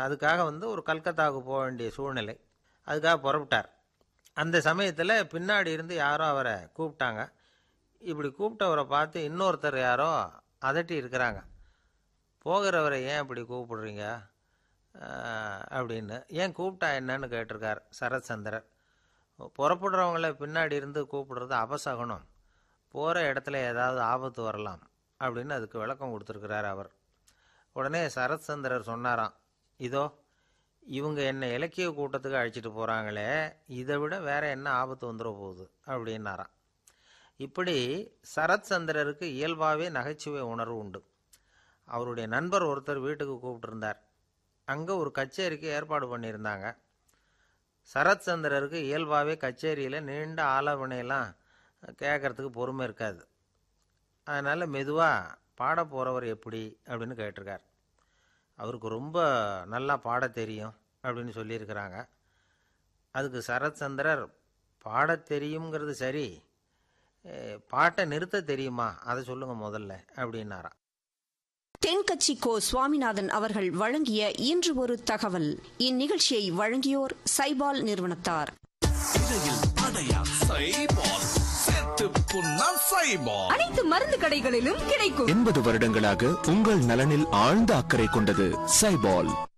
அதுக்காக வந்து ஒரு கல்கத்தாவுக்கு போக வேண்டிய சூழ்நிலை அதுக்காக புறப்பட்டார் அந்த சமயத்தில் பின்னாடி இருந்து யாரோ அவரை கூப்பிட்டாங்க இப்படி கூப்பிட்டவரை பார்த்து இன்னொருத்தர் யாரோ அதட்டி இருக்கிறாங்க போகிறவரை ஏன் இப்படி கூப்பிடுறீங்க ஆஹ், அப்படின்னு ஏன் கூப்பிட்டா என்னன்னு கேட்டிருக்கார் சரத்சந்திரர் புறப்படுறவங்கள பின்னாடி இருந்து கூப்பிடுறது அபசகுனம் போகிற இடத்துல ஏதாவது ஆபத்து வரலாம் அப்படின்னு அதுக்கு விளக்கம் கொடுத்துருக்கிறார் அவர் உடனே சரத்சந்திரர் சொன்னாராம் இதோ இவங்க என்னை இலக்கிய கூட்டத்துக்கு அழைச்சிட்டு போகிறாங்களே இதை விட வேற என்ன ஆபத்து வந்துட போகுது அப்படின்னாராம் இப்படி சரத்சந்திரருக்கு இயல்பாகவே நகைச்சுவை உணர்வு உண்டு அவருடைய நண்பர் ஒருத்தர் வீட்டுக்கு கூப்பிட்டுருந்தார் அங்கே ஒரு கச்சேரிக்கு ஏற்பாடு பண்ணியிருந்தாங்க சரத்சந்திரருக்கு இயல்பாகவே கச்சேரியில் நீண்ட ஆலோசனையெல்லாம் கேட்கறதுக்கு பொறுமை இருக்காது அதனால் மெதுவாக பாட போகிறவர் எப்படி அப்படின்னு கேட்டிருக்கார் அவருக்கு ரொம்ப நல்லா பாட தெரியும் அப்படின்னு சொல்லியிருக்கிறாங்க அதுக்கு சரத்சந்திரர் பாடத் தெரியுங்கிறது சரி அஹ், பாட்டை நிறுத்த தெரியுமா அதை சொல்லுங்கள் முதல்ல அப்படின்னாராம் தென்கட்சி கோ சுவாமிநாதன் அவர்கள் வழங்கிய இன்று ஒரு தகவல் இந்நிகழ்ச்சியை வழங்கியோர் சைபால் நிறுவனத்தார் இடையில் அடையா சைபால் செத்து புண்ணா சைபால் அனைத்து மருந்து கடைகளிலும் கிடைக்கும் எண்பது வருடங்களாக உங்கள் நலனில் ஆழ்ந்த அக்கறை கொண்டது சைபால்